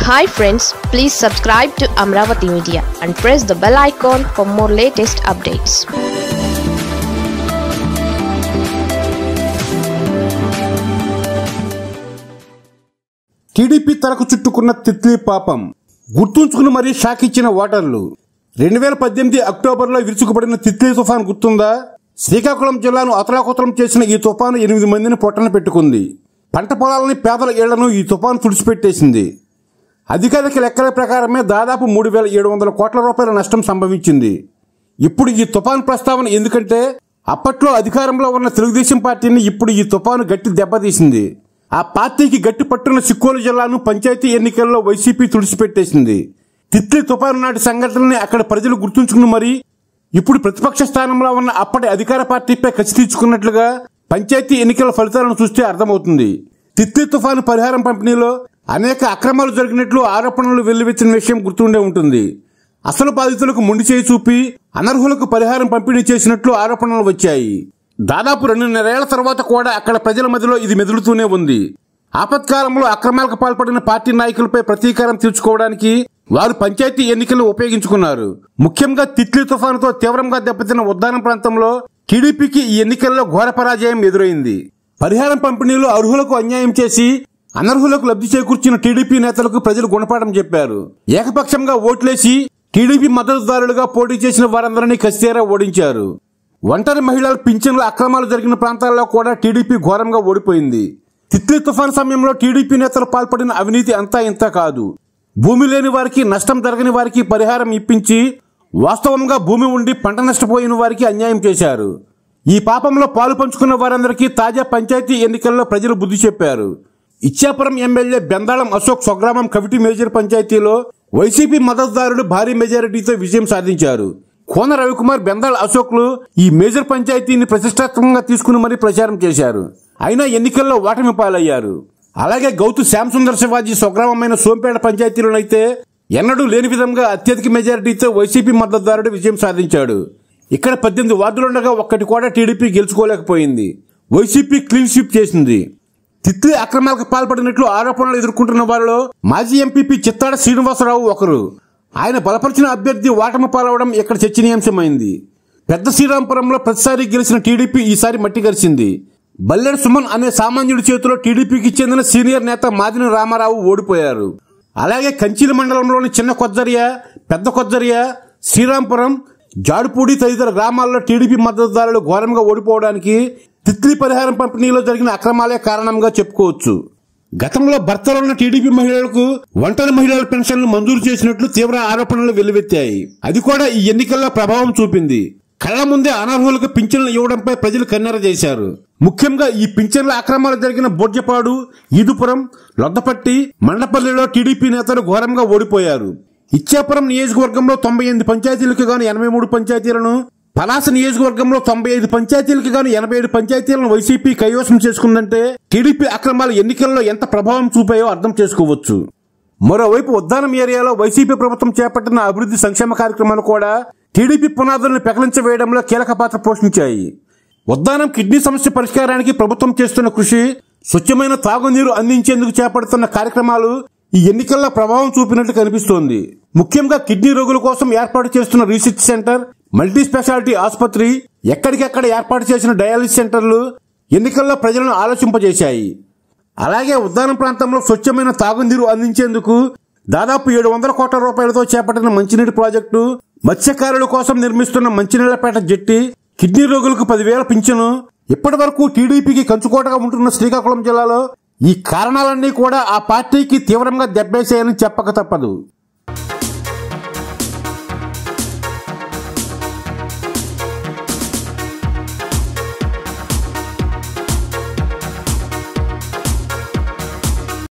hi friends please subscribe to Amaravati media and press the bell icon for more latest updates TDP తలకు చుట్టుకున్న తిత్లీ పాపం గుర్తుంచుకుని మరీ shock ఇచ్చిన ఓటర్లు రెండు వేల పద్దెనిమిది అక్టోబర్లో విరుచుకుపడిన తిత్లీ తుఫాన్ గుర్తుందా శ్రీకాకుళం జిల్లాను అతలాకుతలం చేసిన ఈ తుఫాను ఎనిమిది మందిని పొట్టన పెట్టుకుంది పంట పొలాలని పేదల ఇళ్లను ఈ తుఫాను తుడిచిపెట్టేసింది అధికారిక లెక్కల ప్రకారమే దాదాపు మూడు వేల ఏడు వందల కోట్ల రూపాయల నష్టం సంభవించింది ఇప్పుడు ఈ తుఫాను ప్రస్తావన ఎందుకంటే అప్పట్లో అధికారంలో ఉన్న తెలుగుదేశం పార్టీని ఇప్పుడు ఈ తుఫాను గట్టి దెబ్బతీసింది ఆ పార్టీకి గట్టి పట్టున్న సిక్కోలు జిల్లాను పంచాయతీ ఎన్నికల్లో వైసీపీ తుడిచిపెట్టేసింది తిత్లీ తుఫాను నాటి సంఘటనల్ని అక్కడ ప్రజలు గుర్తుంచుకుని మరి ఇప్పుడు ప్రతిపక్ష స్థానంలో ఉన్న అప్పటి అధికార పార్టీపై కసి తీర్చుకున్నట్లుగా పంచాయతీ ఎన్నికల ఫలితాలను చూస్తే అర్థమవుతుంది తిత్లీ తుఫాను పరిహారం పంపిణీలో అనేక అక్రమాలు జరిగినట్లు ఆరోపణలు వెల్లువెత్తిన విషయం గుర్తుండే ఉంటుంది అసలు బాధితులకు మొండి చేయి చూపి అనర్హులకు పరిహారం పంపిణీ చేసినట్లు ఆరోపణలు వచ్చాయి దాదాపు రెండున్నరేళ్ల తర్వాత కూడా అక్కడ ప్రజల మధ్యలో ఇది మెదులుతూనే ఉంది ఆపత్కాలంలో అక్రమాలకు పాల్పడిన పార్టీ నాయకులపై ప్రతీకారం తీర్చుకోవడానికి వారు పంచాయతీ ఎన్నికలను ఉపయోగించుకున్నారు ముఖ్యంగా తిత్లీ తుఫానుతో తీవ్రంగా దెబ్బతిన్న ఉద్దానం ప్రాంతంలో టీడీపీకి ఈ ఎన్నికల్లో ఘోర పరాజయం ఎదురైంది పరిహారం పంపిణీలో అర్హులకు అన్యాయం చేసి అనర్హులకు లబ్ధి చేకూర్చిన టీడీపీ నేతలకు ప్రజలు గుణపాఠం చెప్పారు ఏకపక్షంగా ఓట్లేసి టీడీపీ మద్దతుదారులుగా పోటీ చేసిన వారందరినీ కస్తేరా ఓడించారు ఒంటరి మహిళల పింఛన్ల అక్రమాలు జరిగిన ప్రాంతాల్లో కూడా టీడీపీ ఘోరంగా ఓడిపోయింది తిత్లీ తుఫాన్ సమయంలో టీడీపీ నేతలు పాల్పడిన అవినీతి అంతా ఇంత కాదు భూమి లేని వారికి నష్టం జరగని వారికి పరిహారం ఇప్పించి వాస్తవంగా భూమి ఉండి పంట నష్టపోయిన వారికి అన్యాయం చేశారు ఈ పాపంలో పాలు పంచుకున్న వారందరికీ తాజా పంచాయతీ ఎన్నికల్లో ప్రజలు బుద్ధి చెప్పారు ఇచ్చాపురం ఎమ్మెల్యే బెందాళం అశోక్ స్వగ్రామం కవిటి మేజర్ పంచాయతీలో వైసీపీ మద్దతుదారులు భారీ మెజారిటీతో విజయం సాధించారు కోన రవికుమార్ బెందాళ్ అశోక్లు ఈ మేజర్ పంచాయతీని ప్రతిష్టాత్మకంగా తీసుకుని మరీ ప్రచారం చేశారు అయినా ఎన్నికల్లో ఓటమి పాలయ్యారు అలాగే గౌతు శ్యామ్ సుందర్ శివాజీ స్వగ్రామమైన సోంపేట పంచాయతీలోనైతే ఎన్నడూ లేని విధంగా అత్యధిక మెజారిటీతో వైసీపీ మద్దతుదారుడు విజయం సాధించాడు ఇక్కడ పద్దెనిమిది వార్డులుండగా ఒక్కటి కూడా టీడీపీ గెలుచుకోలేకపోయింది వైసీపీ క్లీన్ స్వీప్ చేసింది తిత్లీ అక్రమాలకు పాల్పడినట్లు ఆరోపణలు ఎదుర్కొంటున్న వారిలో మాజీ ఎంపీపీ చిత్తాడ శ్రీనివాసరావు ఒకరు ఆయన బలపరిచిన అభ్యర్థి ఓటమి పాలవడం ఇక్కడ చర్చనీయాంశమైంది పెద్ద శ్రీరాంపురంలో ప్రతిసారి గెలిచిన టీడీపీ ఈసారి మట్టి గరిచింది బల్లెడు సుమన్ అనే సామాన్యుడి చేతిలో టీడీపీకి చెందిన సీనియర్ నేత మాదిని రామారావు ఓడిపోయారు అలాగే కంచిలి మండలంలోని చిన్న కొజ్జరియ పెద్ద కొజ్జరియ శ్రీరాంపురం జాడుపూడి తదితర గ్రామాల్లో టీడీపీ మద్దతుదారులు ఘోరంగా ఓడిపోవడానికి తిత్లీ పరిహారం పంపిణీలో జరిగిన అక్రమాలే కారణంగా చెప్పుకోవచ్చు గతంలో భర్తలున్న టీడీపీ మహిళలకు ఒంటరి మహిళల పెన్షన్లు మంజూరు చేసినట్లు తీవ్ర ఆరోపణలు వెల్లువెత్తాయి అది కూడా ఈ ఎన్నికల్లో ప్రభావం చూపింది కళ్ల ముందే అనర్హులకు పింఛన్లు ఇవ్వడంపై ప్రజలు కన్నెర చేశారు ముఖ్యంగా ఈ పింఛన్ల అక్రమాలు జరిగిన బొడ్జపాడు ఈదుపురం లొద్దపట్టి మండపల్లిలో టీడీపీ నేతలు ఘోరంగా ఓడిపోయారు ఇచ్చాపురం నియోజకవర్గంలో తొంభై ఎనిమిది పంచాయతీలకు గాను ఎనభై మూడు పంచాయతీలను పలాస నియోజకవర్గంలో తొంభై ఐదు పంచాయతీలకు గాను ఎనభై ఏడు పంచాయతీలను వైసీపీ కైవసం చేసుకుందంటే టీడీపీ అక్రమాలు ఎన్నికల్లో ఎంత ప్రభావం చూపాయో అర్థం చేసుకోవచ్చు మరోవైపు ఉద్దానం ఏరియాలో వైసీపీ ప్రభుత్వం చేపట్టిన అభివృద్ధి సంక్షేమ కార్యక్రమాలు కూడా టీడీపీ పునాదులను పెకలించవేయడంలో కీలక పాత్ర పోషించాయి ఉద్దానం కిడ్నీ సమస్య పరిష్కారానికి ప్రభుత్వం చేస్తున్న కృషి స్వచ్ఛమైన తాగునీరు అందించేందుకు చేపడుతున్న కార్యక్రమాలు ఈ ఎన్నికల్లో ప్రభావం చూపినట్లు కనిపిస్తోంది ముఖ్యంగా కిడ్నీ రోగుల కోసం ఏర్పాటు చేస్తున్న రీసెర్చ్ సెంటర్ మల్టీ స్పెషాలిటీ ఆసుపత్రి ఎక్కడికెక్కడ ఏర్పాటు చేసిన డయాలిసిస్ సెంటర్లు ఎన్నికల్లో ప్రజలను ఆలోచింపజేశాయి అలాగే ఉద్దానం ప్రాంతంలో స్వచ్ఛమైన తాగునీరు అందించేందుకు దాదాపు ఏడు వందల కోట్ల రూపాయలతో చేపట్టిన మంచినీటి ప్రాజెక్టు మత్స్యకారుల కోసం నిర్మిస్తున్న మంచినీళ్లపేట జెట్టి కిడ్నీ రోగులకు పదివేల పింఛను ఇప్పటి వరకు టీడీపీకి కంచుకోటగా ఉంటున్న శ్రీకాకుళం జిల్లాలో ఈ కారణాలన్నీ కూడా ఆ పార్టీకి తీవ్రంగా దెబ్బేశాయని చెప్పక తప్పదు